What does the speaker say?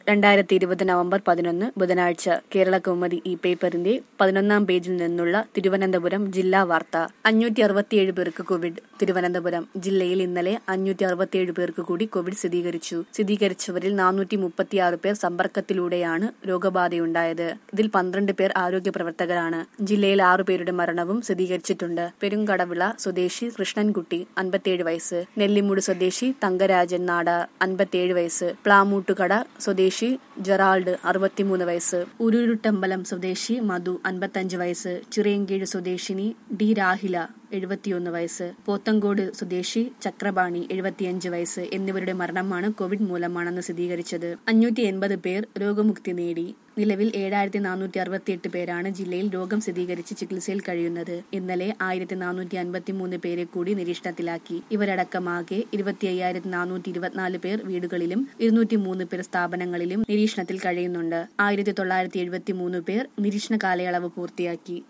രണ്ടായിരത്തി ഇരുപത് നവംബർ പതിനൊന്ന് ബുധനാഴ്ച കേരള കൗമുദി ഈ പേപ്പറിന്റെ പതിനൊന്നാം പേജിൽ നിന്നുള്ള തിരുവനന്തപുരം ജില്ലാ വാർത്ത അഞ്ഞൂറ്റി അറുപത്തിയേഴ് പേർക്ക് കോവിഡ് തിരുവനന്തപുരം ജില്ലയിൽ ഇന്നലെ അഞ്ഞൂറ്റി അറുപത്തിയേഴ് പേർക്ക് കൂടി കോവിഡ് സ്ഥിരീകരിച്ചു സ്ഥിരീകരിച്ചവരിൽ നാനൂറ്റി മുപ്പത്തിയാറ് പേർ സമ്പർക്കത്തിലൂടെയാണ് രോഗബാധയുണ്ടായത് ഇതിൽ പന്ത്രണ്ട് പേർ ആരോഗ്യ പ്രവർത്തകരാണ് ജില്ലയിൽ ആറു പേരുടെ മരണവും സ്ഥിരീകരിച്ചിട്ടുണ്ട് പെരുങ്കടവിള സ്വദേശി കൃഷ്ണൻകുട്ടി അൻപത്തിയേഴ് വയസ്സ് നെല്ലിമൂട് സ്വദേശി തങ്കരാജൻ നാട അൻപത്തിയേഴ് വയസ്സ് പ്ലാമൂട്ടുകട സ്വദേശി ജെറാൾഡ് അറുപത്തിമൂന്ന് വയസ്സ് ഉരുരുട്ടമ്പലം സ്വദേശി മധു അൻപത്തഞ്ച് വയസ്സ് ചിറയൻകീഴ് സ്വദേശിനി ഡി രാഹില എഴുപത്തിയൊന്ന് വയസ്സ് പോത്തങ്കോട് സ്വദേശി ചക്രപാണി എഴുപത്തിയഞ്ച് വയസ്സ് എന്നിവരുടെ മരണമാണ് കോവിഡ് മൂലമാണെന്ന് സ്ഥിരീകരിച്ചത് അഞ്ഞൂറ്റി എൺപത് പേർ രോഗമുക്തി നേടി നിലവിൽ ഏഴായിരത്തി നാനൂറ്റി അറുപത്തിയെട്ട് പേരാണ് ജില്ലയിൽ രോഗം സ്ഥിരീകരിച്ച് ചികിത്സയിൽ കഴിയുന്നത് ഇന്നലെ ആയിരത്തി നാനൂറ്റി അൻപത്തിമൂന്ന് പേരെ കൂടി നിരീക്ഷണത്തിലാക്കി ഇവരടക്കമാകെ ഇരുപത്തി അയ്യായിരത്തി നാനൂറ്റി ഇരുപത്തിനാല് പേർ വീടുകളിലും ഇരുന്നൂറ്റി മൂന്ന് പേർ സ്ഥാപനങ്ങളിലും നിരീക്ഷണത്തിൽ കഴിയുന്നുണ്ട് ആയിരത്തി തൊള്ളായിരത്തി എഴുപത്തി മൂന്ന് പേർ നിരീക്ഷണ കാലയളവ് പൂർത്തിയാക്കി